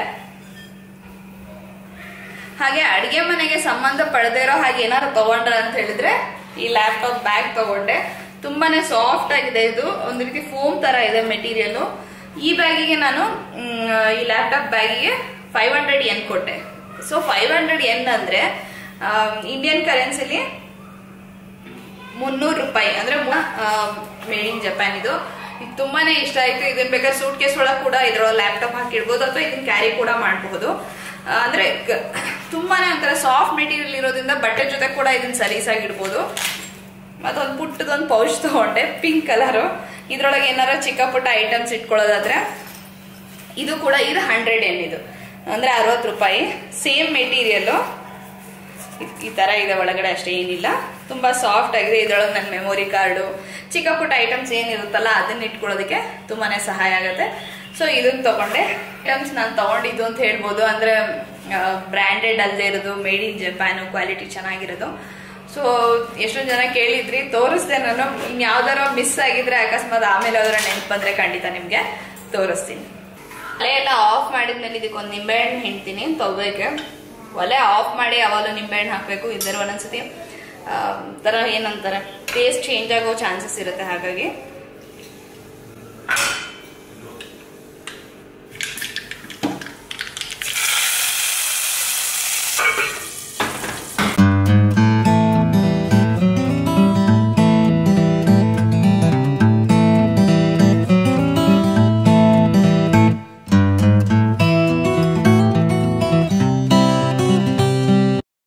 [SPEAKER 1] ಹಾಗೆ ಅಡಿಗೆ ಮನೆಗೆ ಸಂಬಂಧ ಪಡೆದೇ ಇರೋ ಹಾಗೆ ಏನಾದ್ರು ತಗೊಂಡ್ರ ಅಂತ ಹೇಳಿದ್ರೆ ಈ ಲ್ಯಾಪ್ಟಾಪ್ ಬ್ಯಾಗ್ ತಗೊಂಡೆ ತುಂಬಾನೇ ಸಾಫ್ಟ್ ಆಗಿದೆ ಇದು ಒಂದು ರೀತಿ ಫೋಮ್ ತರ ಇದೆ ಮೆಟೀರಿಯಲ್ ಈ ಬ್ಯಾಗಿಗೆ ನಾನು ಮ್, ಈ ಲ್ಯಾಪ್ಟಾಪ್ ಬ್ಯಾಗಿಗೆ ಫೈವ್ ಹಂಡ್ರೆಡ್ ಎನ್ ಕೊಟ್ಟೆ ಸೊ ಫೈವ್ ಹಂಡ್ರೆಡ್ ಎನ್ ಅಂದ್ರೆ ಇಂಡಿಯನ್ ಕರೆನ್ಸಿಲಿ ಮುನ್ನೂರು ರೂಪಾಯಿ ಅಂದ್ರೆ ಮೇಡ್ ಇನ್ ಜಪಾನ್ ಇದು ಇದು ತುಂಬಾನೇ ಇಷ್ಟ ಆಯ್ತು ಇದನ್ನ ಬೇಕಾದ್ರೆ ಸೂಟ್ ಕೇಸ್ ಒಳಗೆ ಕೂಡ ಇದ್ರ ಲ್ಯಾಪ್ಟಾಪ್ ಹಾಕಿಡ್ಬೋದು ಅಥವಾ ಇದನ್ನ ಕ್ಯಾರಿ ಕೂಡ ಮಾಡಬಹುದು ಅಂದ್ರೆ ಗ- ತುಂಬಾನೇ ಒಂಥರ ಸಾಫ್ಟ್ ಮೆಟೀರಿಯಲ್ ಇರೋದ್ರಿಂದ ಬಟ್ಟೆ ಜೊತೆ ಕೂಡ ಇದನ್ನ ಸಲೀಸಾಗಿ ಇಡ್ಬೋದು ಮತ್ತೊಂದು ಪುಟ್ಟದೊಂದು ಪೌಚ್ ತಗೊಂಡೆ ಪಿಂಕ್ ಕಲರು ಇದ್ರೊಳಗೆ ಏನಾರ ಚಿಕ್ಕ ಪುಟ್ಟ ಐಟಮ್ಸ್ ಇಟ್ಕೊಳ್ಳೋದಾದ್ರೆ ಇದು ಕೂಡ ಇದು ಹಂಡ್ರೆಡ್ ಎನ್ ಇದು ಅಂದ್ರೆ ಅರವತ್ತು ರೂಪಾಯಿ ಸೇಮ್ ಮೆಟೀರಿಯಲ್ ಈ ತರ ಇದೆ ಒಳಗಡೆ ಅಷ್ಟೇ ಏನಿಲ್ಲ ತುಂಬಾ ಸಾಫ್ಟ್ ಆಗಿದೆ ಇದ್ರೊಳಗೆ ನನ್ನ ಮೆಮೊರಿ ಕಾರ್ಡು ಚಿಕ್ಕ ಪುಟ್ಟ ಐಟಮ್ಸ್ ಏನಿರುತ್ತಲ್ಲ ಅದನ್ನ ಇಟ್ಕೊಳ್ಳೋದಕ್ಕೆ ತುಂಬಾನೇ ಸಹಾಯ ಆಗುತ್ತೆ ಸೊ ಇದನ್ನ ತಗೊಂಡೆ ಐಟಮ್ಸ್ ನಾನು ತಗೊಂಡಿದ್ದು ಅಂತ ಹೇಳ್ಬೋದು ಅಂದ್ರೆ ಬ್ರ್ಯಾಂಡೆಡ್ ಅಲ್ಲದೆ ಇರೋದು ಮೇಡ್ ಇನ್ ಜಪಾನ್ ಕ್ವಾಲಿಟಿ ಚೆನ್ನಾಗಿರೋದು ಸೊ ಎಷ್ಟೊಂದು ಜನ ಕೇಳಿದ್ರಿ ತೋರಿಸ್ದೆ ನಾನು ಇನ್ ಯಾವ್ದಾರ ಮಿಸ್ ಆಗಿದ್ರೆ ಅಕಸ್ಮಾತ್ ಆಮೇಲೆ ಯಾವ್ದಾರ ನೆನ್ಪು ಬಂದ್ರೆ ಖಂಡಿತ ನಿಮ್ಗೆ ತೋರಿಸ್ತೀನಿ ಒಲೆ ಎಲ್ಲ ಆಫ್ ಮಾಡಿದ್ಮೇಲೆ ಇದಕ್ಕೊಂದು ನಿಂಬೆಹಣ್ಣು ಹಿಂಡ್ತೀನಿ ತೊಗೋಬೇಕು ಒಲೆ ಆಫ್ ಮಾಡಿ ಯಾವಾಗಲೂ ನಿಂಬೆಹಣ್ಣು ಹಾಕಬೇಕು ಇದ್ದರೆ ಒಂದೊಂದ್ಸತಿ ಆ, ತರ ಏನಂತಾರೆ ಟೇಸ್ಟ್ ಚೇಂಜ್ ಆಗೋ ಚಾನ್ಸಸ್ ಇರುತ್ತೆ ಹಾಗಾಗಿ